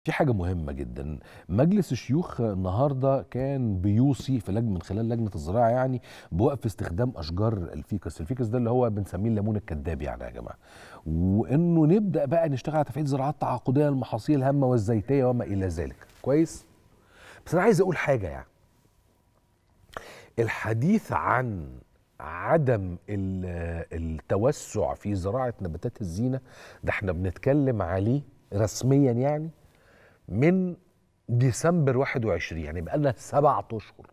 في حاجة مهمة جدا مجلس الشيوخ النهاردة كان بيوصي في لجنة من خلال لجنة الزراعة يعني بوقف استخدام أشجار الفيكس الفيكس ده اللي هو بنسميه الليمون الكذاب يعني يا جماعة وإنه نبدأ بقى نشتغل على تفعيل زراعات تعاقدية للمحاصيل الهامة والزيتية وما إلى ذلك كويس بس أنا عايز أقول حاجة يعني الحديث عن عدم ال- التوسع في زراعة نباتات الزينة ده احنا بنتكلم عليه رسميا يعني من ديسمبر 21 يعني بقالنا سبعة اشهر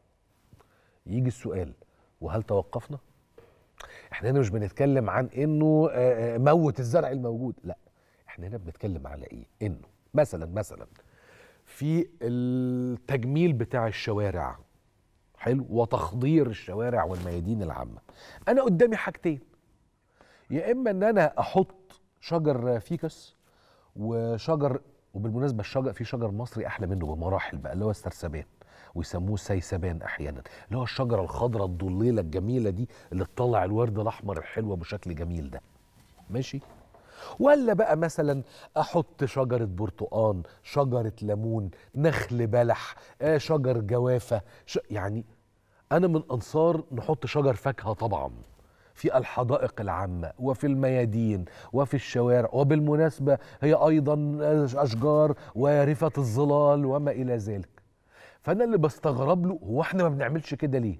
يجي السؤال وهل توقفنا؟ احنا هنا مش بنتكلم عن انه آه، آه، موت الزرع الموجود لا احنا هنا بنتكلم على ايه؟ انه مثلا مثلا في التجميل بتاع الشوارع حلو وتخضير الشوارع والميادين العامه انا قدامي حاجتين يا اما ان انا احط شجر فيكس وشجر وبالمناسبه الشجر في شجر مصري احلى منه بمراحل بقى اللي هو السرسبان ويسموه سيسبان احيانا اللي هو الشجره الخضراء الضليله الجميله دي اللي تطلع الورد الاحمر الحلو بشكل جميل ده ماشي ولا بقى مثلا احط شجره برتقان شجره ليمون نخل بلح آه شجر جوافه ش... يعني انا من انصار نحط شجر فاكهه طبعا في الحدائق العامه وفي الميادين وفي الشوارع وبالمناسبه هي ايضا اشجار وارفه الظلال وما الى ذلك فانا اللي بستغرب له هو احنا ما بنعملش كده ليه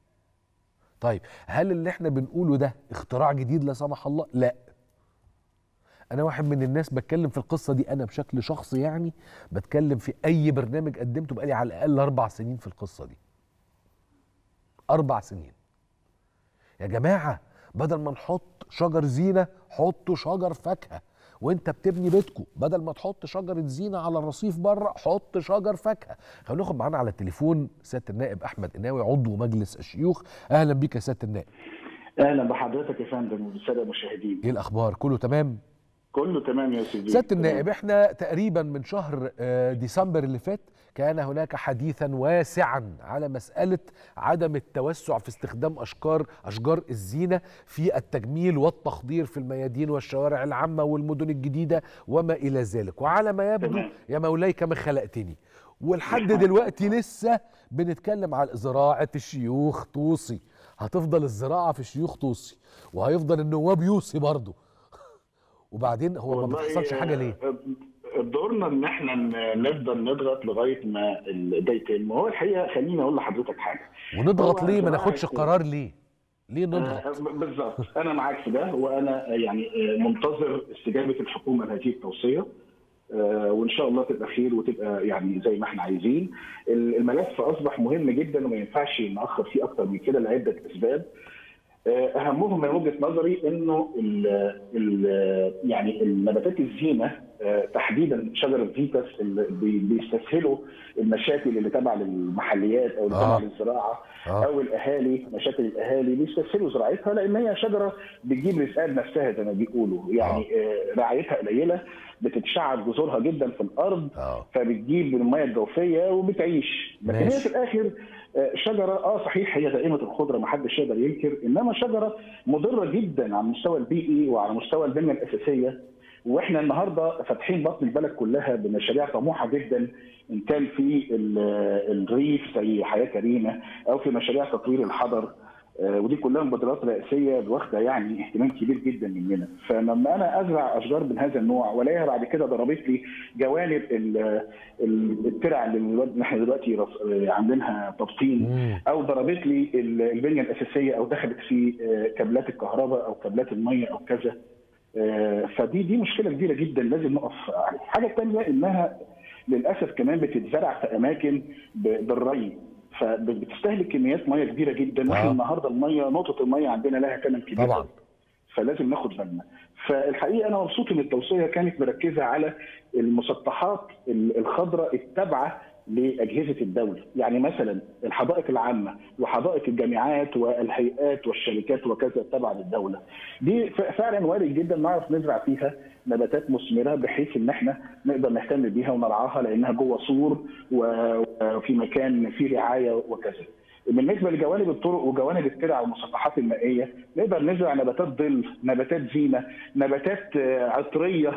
طيب هل اللي احنا بنقوله ده اختراع جديد لا سمح الله لا انا واحد من الناس بتكلم في القصه دي انا بشكل شخصي يعني بتكلم في اي برنامج قدمته بقالي على الاقل اربع سنين في القصه دي اربع سنين يا جماعه بدل ما نحط شجر زينه حطوا شجر فاكهه وانت بتبني بيتكم بدل ما تحط شجره زينه على الرصيف بره حط شجر فاكهه خلينا ناخد معانا على التليفون سياده النائب احمد قناوي عضو مجلس الشيوخ اهلا بيك يا سياده النائب اهلا بحضرتك يا فندم وبالساده المشاهدين ايه الاخبار كله تمام كله تمام يا سيدي سياده النائب احنا تقريبا من شهر آه، ديسمبر اللي فات كان هناك حديثا واسعا على مساله عدم التوسع في استخدام اشجار اشجار الزينه في التجميل والتخضير في الميادين والشوارع العامه والمدن الجديده وما الى ذلك وعلى ما يبدو تمام. يا مولاي كما خلقتني ولحد دلوقتي لسه بنتكلم على زراعه الشيوخ توصي هتفضل الزراعه في الشيوخ توصي وهيفضل النواب يوصي برضه وبعدين هو ما والله، بتحصلش حاجه ليه؟ آه، دورنا ان احنا ن- نفضل نضغط لغايه ما ال- ده يتم وهو الحقيقه خليني اقول لحضرتك حاجه ونضغط هو ليه ما زراعة- ناخدش قرار ليه؟ ليه آه، نضغط؟ بالظبط انا معاك في ده وانا يعني آه، منتظر استجابه الحكومه لهذه التوصيه آه، وان شاء الله تبقى خير وتبقى يعني زي ما احنا عايزين ال- الملف اصبح مهم جدا وما ينفعش ناخر فيه اكتر من كده لعده اسباب آه، اهمهم من وجهه نظري انه ال ال يعني النباتات الزينه آه، تحديدا شجر الفيكس اللي بي- بيستسهلوا المشاكل اللي تبع للمحليات او اللي آه. تبع للزراعه آه. او الاهالي مشاكل الاهالي بيستسهلوا زراعتها لان هي شجره بتجيب رزقها بنفسها زي ما بيقولوا يعني آه، رعايتها قليله بتتشعب جذورها جدا في الارض اه فبتجيب من الميه الجوفيه وبتعيش لكن هي ماشي. في الاخر آه، شجره اه صحيح هي دائمه الخضره ما حدش يقدر ينكر انما شجره مضره جدا على المستوى البيئي وعلى مستوى البنيه الاساسيه واحنا النهارده فاتحين بطن البلد كلها بمشاريع طموحه جدا ان كان في ال- الريف زي حياه كريمه او في مشاريع تطوير الحضر آه، ودي كلها مبادرات رئاسيه واخده يعني اهتمام كبير جدا مننا فلما انا ازرع اشجار من هذا النوع والاقيها بعد كده ضربت لي جوانب ال- ال- الترع اللي الواد- احنا دلوقتي رص- آه، عاملينها تبطين مم. او ضربت لي ال- البنيه الاساسيه او دخلت في آه، كابلات الكهرباء او كابلات الميه او كذا آه، فدي دي مشكله كبيره جدا لازم نقف عليها. الحاجه الثانيه انها للاسف كمان بتتزرع في اماكن ب- بالري فبتستهلك كميات ميه كبيره جدا واحنا آه. النهارده الميه نقطه الميه عندنا لها ثمن كبير طبعا فلازم ناخد بالنا فالحقيقه انا مبسوط ان التوصيه كانت مركزه على المسطحات ال- الخضراء التابعه لاجهزه الدوله، يعني مثلا الحدائق العامه وحدائق الجامعات والهيئات والشركات وكذا التابعه للدوله. دي ف- فعلا وارد جدا نعرف نزرع فيها نباتات مثمره بحيث ان احنا نقدر نهتم بيها ونرعاها لانها جوه سور و- وفي مكان فيه رعايه وكذا. بالنسبه لجوانب الطرق وجوانب الترع والمسطحات المائيه نقدر نزرع نباتات ظل، نباتات زينه، نباتات آه، عطريه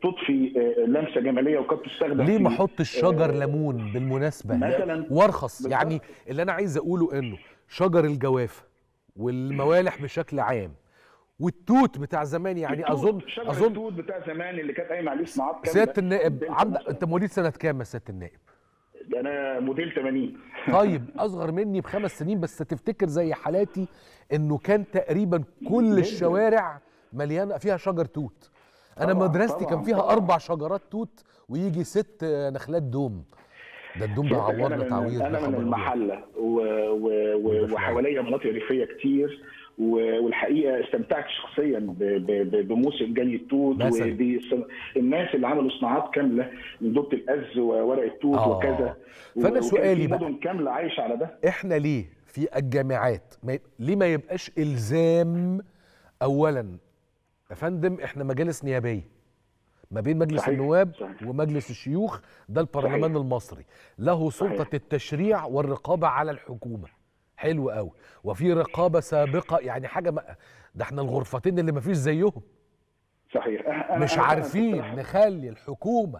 تضفي آه، لمسه جماليه وقد تستخدم ليه في- ما احطش شجر آه، ليمون بالمناسبه مثلاً. وارخص بالظبط. يعني اللي انا عايز اقوله انه شجر الجوافه والموالح بشكل عام والتوت بتاع زمان يعني التوت، اظن شجر اظن التوت بتاع زمان اللي كانت قايمه عليه صناعات كامله سياده النائب قدمت عندك مثلاً. انت مواليد سنه كام يا سياده النائب انا موديل 80 طيب اصغر مني بخمس سنين بس تفتكر زي حالاتي انه كان تقريبا كل جداً. الشوارع مليانه فيها شجر توت انا طبعاً، مدرستي كان طبعاً، فيها طبعاً. اربع شجرات توت ويجي ست نخلات دوم ده الدوم ده سيادتك عورنا انا تعوير من, ده أنا من خبر أبيض. المحله و... و... و... وحواليا مناطق ريفيه كتير و- والحقيقه استمتعت شخصيا ب- ب- ب- بموسم جني التوت مثلاً. والناس اللي عملوا صناعات كامله من دوبه الأز وورق التوت آه. وكذا فأنا وكان سؤالي في بقى. مدن كامله عايشه على ده احنا ليه في الجامعات ما يب... ليه ما يبقاش الزام اولا يا فندم احنا مجالس نيابيه ما بين مجلس صحيح، النواب صحيح. ومجلس الشيوخ ده البرلمان صحيح. المصري له سلطه صحيح. التشريع والرقابه على الحكومه حلو قوي وفي رقابه سابقه يعني حاجه ما ده احنا الغرفتين اللي ما فيش زيهم صحيح أنا- أنا- مش أنا- عارفين أنا- نخلي الحكومه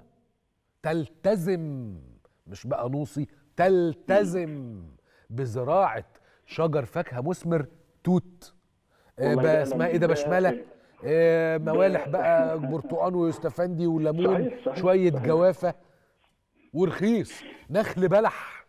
تلتزم مش بقى نوصي تلتزم بزراعه شجر فاكهه مثمر توت آه، والله بقى ده اسمها أنا- ايه ده ده- بشمله آه، موالح ده- بقى برتقان ويستفندي وليمون صحيح، صحيح، شويه صحيح. جوافه ورخيص نخل بلح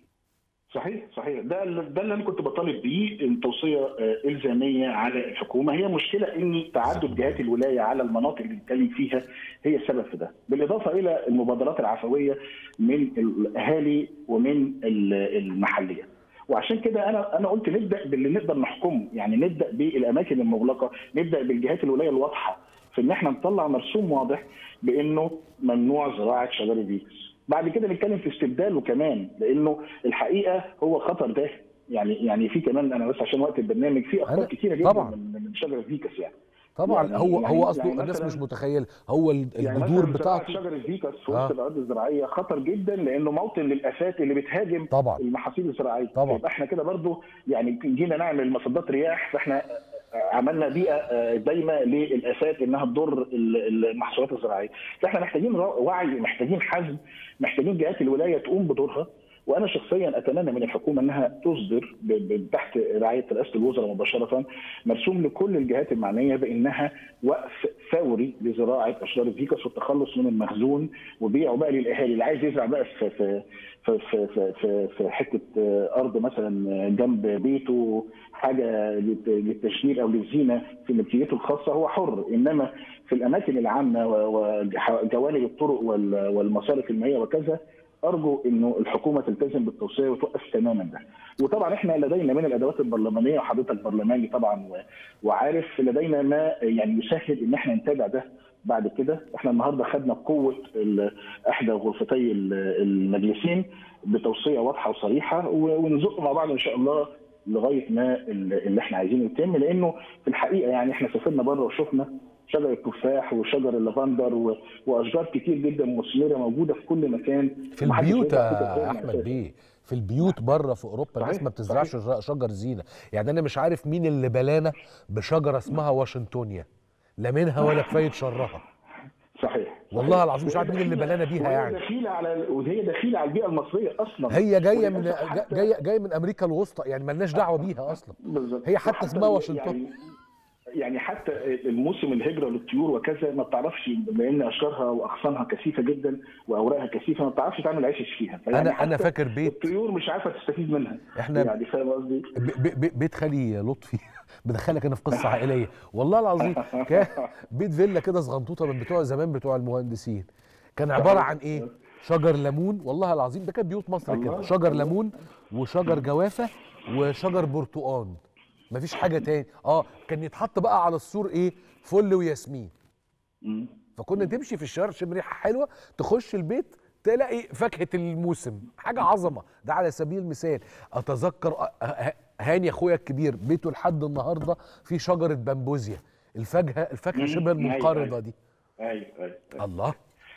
صحيح صحيح ده اللي- ده اللي انا كنت بطالب بيه التوصيه آه، الزاميه على الحكومه هي مشكله ان تعدد جهات الولايه على المناطق اللي بنتكلم فيها هي السبب في ده بالاضافه الى المبادرات العفويه من الاهالي ومن ال- المحليه وعشان كده انا انا قلت نبدا باللي نقدر نحكمه يعني نبدا بالاماكن المغلقه نبدا بالجهات الولايه الواضحه في ان احنا نطلع مرسوم واضح بانه ممنوع زراعه شجر الفيكس بعد كده نتكلم في استبداله كمان لانه الحقيقه هو خطر ده يعني يعني في كمان انا بس عشان وقت البرنامج في اخطاء أنا- كتيره جدا طبعاً. من من شجر الفيكس يعني طبعا يعني- هو يعني- هو اصله يعني الناس مثلاً- مش متخيل هو ال- يعني الجذور مثلاً بتاعته زراعة شجر الفيكس في آه. وسط الارض الزراعيه خطر جدا لانه موطن للافات اللي بتهاجم طبعا المحاصيل الزراعيه طبعاً. يبقى احنا كده برضو يعني جينا نعمل مصدات رياح فاحنا عملنا بيئه آه، دايمه للافات انها تضر ال- المحصولات الزراعيه فاحنا محتاجين را- وعي محتاجين حزم محتاجين جهات الولايه تقوم بدورها وانا شخصيا اتمنى من الحكومه انها تصدر ب- ب- تحت رعايه رئاسه الوزراء مباشره مرسوم لكل الجهات المعنيه بانها وقف فوري لزراعه اشجار الفيكس والتخلص من المخزون وبيعه بقى للاهالي اللي عايز يزرع بقى في في في في في, في, في حته ارض مثلا جنب بيته حاجه للت- للتشجير او للزينه في ملكيته الخاصه هو حر انما في الاماكن العامه و- وجوانب الطرق وال- والمصارف المائيه وكذا ارجو انه الحكومه تلتزم بالتوصيه وتوقف تماما ده. وطبعا احنا لدينا من الادوات البرلمانيه وحضرتك برلماني طبعا و- وعارف لدينا ما يعني يسهل ان احنا نتابع ده بعد كده احنا النهارده خدنا قوه ال- احدى غرفتي ال- المجلسين بتوصيه واضحه وصريحه و- ونزق مع بعض ان شاء الله لغايه ما ال- اللي احنا عايزينه يتم لانه في الحقيقه يعني احنا سافرنا بره وشفنا شجر التفاح وشجر اللافندر و- واشجار كتير جدا مثمره موجوده في كل مكان في ومحدش البيوت يقدر ياخدها يا غيرنا احمد أساساً. بيه في البيوت بره في اوروبا الناس صحيح، ما بتزرعش صحيح. شجر زينه يعني انا مش عارف مين اللي بلانا بشجره اسمها واشنطونيا لا منها ولا كفايه شرها صحيح والله صحيح. العظيم مش عارف مين اللي وهي بلانا بيها وهي يعني. دخيله على وهي دخيله على البيئه المصريه اصلا هي جايه من وللأسف جا- حتى- جايه جايه من امريكا الوسطى يعني ملناش دعوه بيها اصلا بالظبط. هي حتى وحتى اسمها ال- واشنطن. يعني يعني حتى الموسم الهجره للطيور وكذا ما بتعرفش لان اشجارها واغصانها كثيفه جدا واوراقها كثيفه ما بتعرفش تعمل عيش فيها فيعني انا انا حتى فاكر بيت الطيور مش عارفه تستفيد منها احنا يعني فاهم قصدي؟ ب- ب- ب- بيت خالي لطفي بدخلك انا في قصه عائليه والله العظيم كان بيت فيلا كده صغنطوطه من بتوع زمان بتوع المهندسين كان عباره عن ايه شجر ليمون والله العظيم ده كان بيوت مصر كده الله، شجر الله. ليمون وشجر جوافه وشجر برتقان مفيش حاجه تاني اه كان يتحط بقى على السور ايه فل وياسمين مم. فكنا تمشي في الشارع تشم ريحه حلوه تخش البيت تلاقي فاكهه الموسم حاجه عظمه ده على سبيل المثال اتذكر أ- ه- هاني اخويا الكبير بيته لحد النهارده في شجره بامبوزيا الفاكهه الفاكهه مم. شبه أيوة، المنقرضه أيوة. دي ايوه ايوه أيوة. الله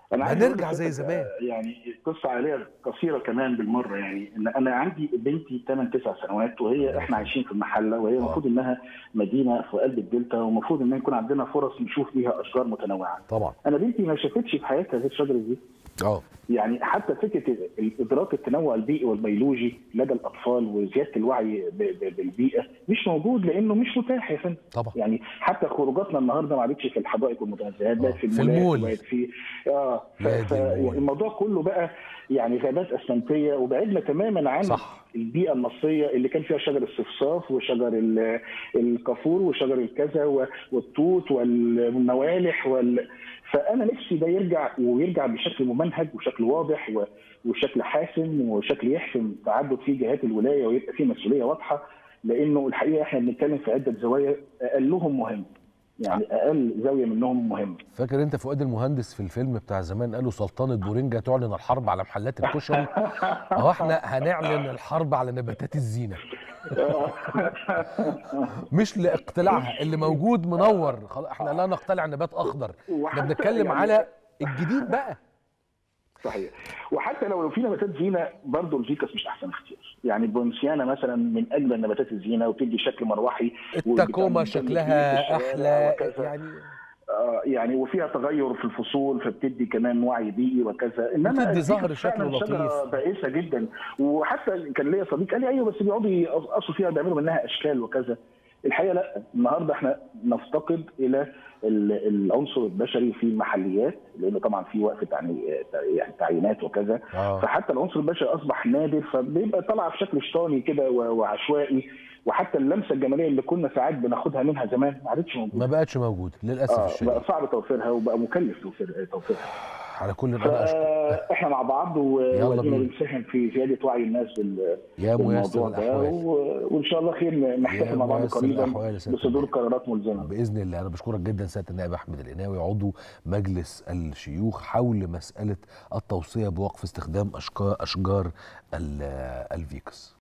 انا عايز هنرجع أقول زي لحضرتك، زمان. آه، يعني قصه عائليه قصيره كمان بالمره يعني ان انا عندي بنتي 8 9 سنوات وهي احنا عايشين في المحله وهي المفروض انها مدينه في قلب الدلتا ومفروض ان يكون عندنا فرص نشوف فيها اشجار متنوعه طبعا انا بنتي ما شافتش في حياتها غير شجره دي اه يعني حتى فكره ادراك التنوع البيئي والبيولوجي لدى الاطفال وزياده الوعي ب- ب- بالبيئه مش موجود لانه مش متاح يا فندم طبعا يعني حتى خروجاتنا النهارده ما عادتش في الحدائق والمتنزهات آه، بقت في في المولات المول. وبقت في اه ف- نادي ف- المول. الموضوع كله بقى يعني غابات اسمنتيه وبعدنا تماما عن صح. البيئه المصريه اللي كان فيها شجر الصفصاف وشجر ال- الكافور وشجر الكذا و- والتوت والموالح وال... فانا نفسي ده يرجع ويرجع بشكل ممنهج وشكل واضح و... وشكل حاسم وشكل يحسم تعدد في جهات الولايه ويبقى في مسؤوليه واضحه لانه الحقيقه احنا بنتكلم في عده زوايا اقلهم مهم يعني اقل زاويه منهم مهم فاكر انت فؤاد المهندس في الفيلم بتاع زمان قالوا سلطنه بورينجا تعلن الحرب على محلات الكشري اهو احنا هنعلن الحرب على نباتات الزينه مش لاقتلاعها اللي موجود منور خلاص احنا لا نقتلع نبات اخضر احنا وحتى بنتكلم يعني- على الجديد بقى صحيح وحتى لو في نباتات زينه برضه الفيكس مش احسن اختيار يعني البونسيانا مثلا من اجمل نباتات الزينه وبتدي شكل مروحي التاكوما وبتعمل شكلها في الشوارع احلى وكذا. يعني آه يعني وفيها تغير في الفصول فبتدي كمان وعي بيئي وكذا انما بتدي الفيكس ظهر فعلاً شكله شجرة لطيف. بائسه جدا وحتى كان ليا صديق قال لي ايوه بس بيقعدوا يقصوا فيها بيعملوا منها اشكال وكذا الحقيقه لا النهارده احنا نفتقد الى ال- العنصر البشري في المحليات لان طبعا في وقف تعني- يعني تعيينات وكذا اه فحتى العنصر البشري اصبح نادر فبيبقى طالع في شكل شيطاني كده و- وعشوائي وحتى اللمسه الجماليه اللي كنا ساعات بناخدها منها زمان ما عادتش موجوده ما بقتش موجود للاسف اه الشديد بقى صعب توفيرها وبقى مكلف توفير توفيرها على كل انا اشكر فاحنا مع بعض يلا وادينا بينا. بنساهم في زياده وعي الناس بال- يا ميسر بالموضوع ده الاحوال و- وان شاء الله خير نحتفل مع بعض ميسر قريبا الأحوال يا سيادة بصدور النائب. قرارات ملزمه باذن الله انا بشكرك جدا سياده النائب احمد القناوي عضو مجلس الشيوخ حول مساله التوصيه بوقف استخدام اشجار اشجار ال- الفيكس